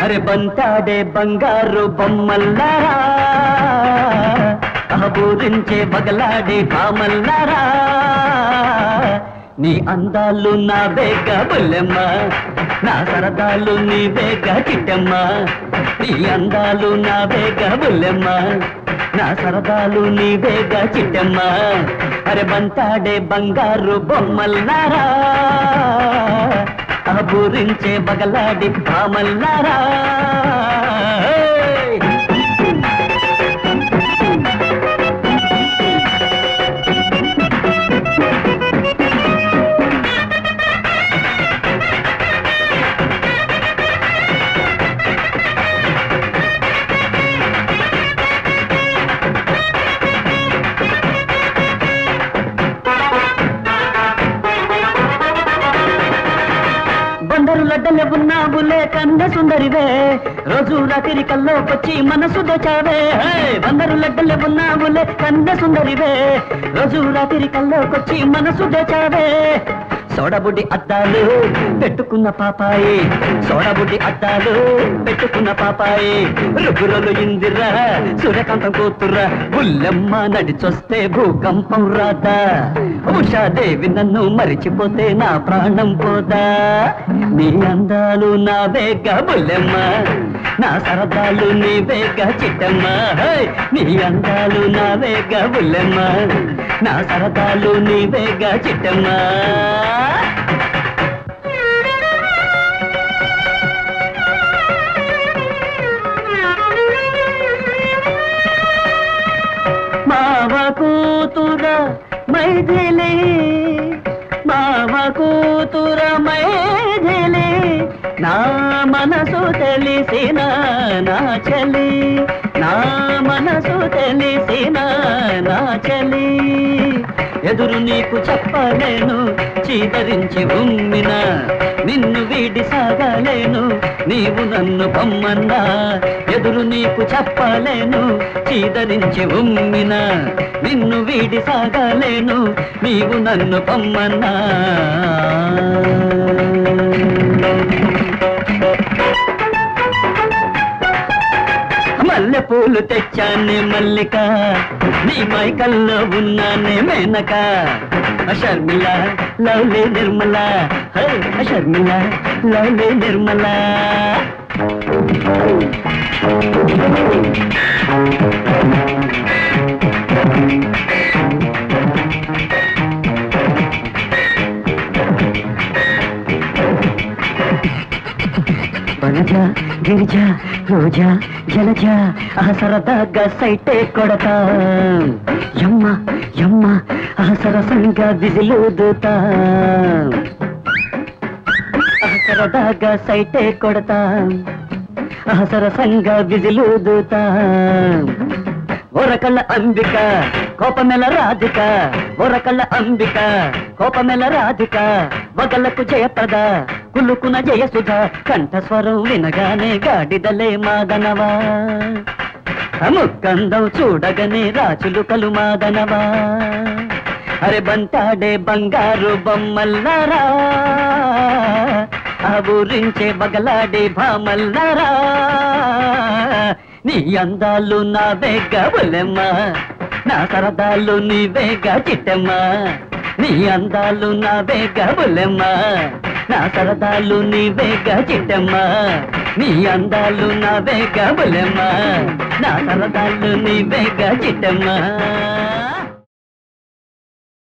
అరే బంతాడే బంగారు బొమ్మల్లారా అహబూరించే బగలాడే కామల్లారా నీ అందాలు నా బేగ బుల్లెమ్మ నా సరదాలు నీ బేగ చిట్టమ్మ నీ అందాలు నా బేగ బుల్లెమ్మ నా సరదాలు నీ బేగ చిట్టమ్మ అరే బంతాడే బంగారు బొమ్మల్లారా అబూరించే బగలాడి పామల్లారా ఏయ్! బందరు లడ్డలే ఉన్నావులే కన్న సుందరివే రోజు రాత్రి కల్లోకొచ్చి మనసు దోచావే హే! బందరు లడ్డలే ఉన్నావులే కన్న సుందరివే రోజు రాత్రి కల్లోకొచ్చి మనసు దోచావే సోడబుడ్డి అద్దాలు పెట్టుకున్న పాపాయి సోడబుడ్డి అద్దాలు పెట్టుకున్న పాపాయి రుగురలు ఇందిరా సూర్యకాంతం కూతురా బుల్లెమ్మ నడిచొస్తే భూకంపం రాదా ఉషాదేవి నన్ను మరిచిపోతే నా ప్రాణం పోదా నీ అందాలు నా వేగ బుల్లెమ్మ నా సరదాలు నీ వేగ చిట్టమ్మ హై! నీ అందాలు నా వేగ బుల్లెమ్మ నా సరదాలు నీ వేగ చిట్టమ్మ మావ కూతుర మైథిలి మావ కూతుర మైథిలి నా మనసు తెలిసిన నా చలి నా మనసు తెలిసిన నా చలి ఎదురు నీకు చెప్పలేను చీదరించి ఉమ్మిన నిన్ను వీడి సాగలేను నీవు నన్ను పొమ్మన్నా ఎదురు నీకు చెప్పలేను చీదరించి ఉమ్మిన నిన్ను వీడి సాగలేను నీవు నన్ను పొమ్మన్నా మల్లె పూలు తెచ్చానే మల్లిక నీ మైకల్లో ఉన్నానే Menaka Sharmila lovely Nirmala hi, Sharmila lovely Nirmala Vanaja Girija Roja Jalaja ఆ సరదాగా సైటే కొడతా యమ్మ యమ్మ ఆ సరసంగా విజిలుదుతా ఆ సరదాగా సైటే కొడతా ఆ సరసంగా విజిలుదుతా ఒరకళ్ళ అంబిక కోపమెల రాధిక ఒరకళ్ళ అంబిక కోపమెల రాధిక వగలకు జయప్రద కులుకున జయసుధ కంఠస్వరం వినగానే గాడిదలే మాదనవా ముక్కందం చూడగనే రాచులు కలు మాదనవా అరే బంటాడే బంగారు బొమ్మల్లారా ఆ ఊరించే బగలాడే భామల్లారా నీ అందాలు నా వేగ బులెమ్మ నా సరదాలు నీ వేగ చిట్టమ్మ నీ అందాలు నా వేగ బులెమ్మ నా సరదాలు నీ వేగ చిట్టమ్మ నీ అందాలు నా వేగ బులెమ్మ నా సరదాలు నీ వేగ చిట్టమ్మ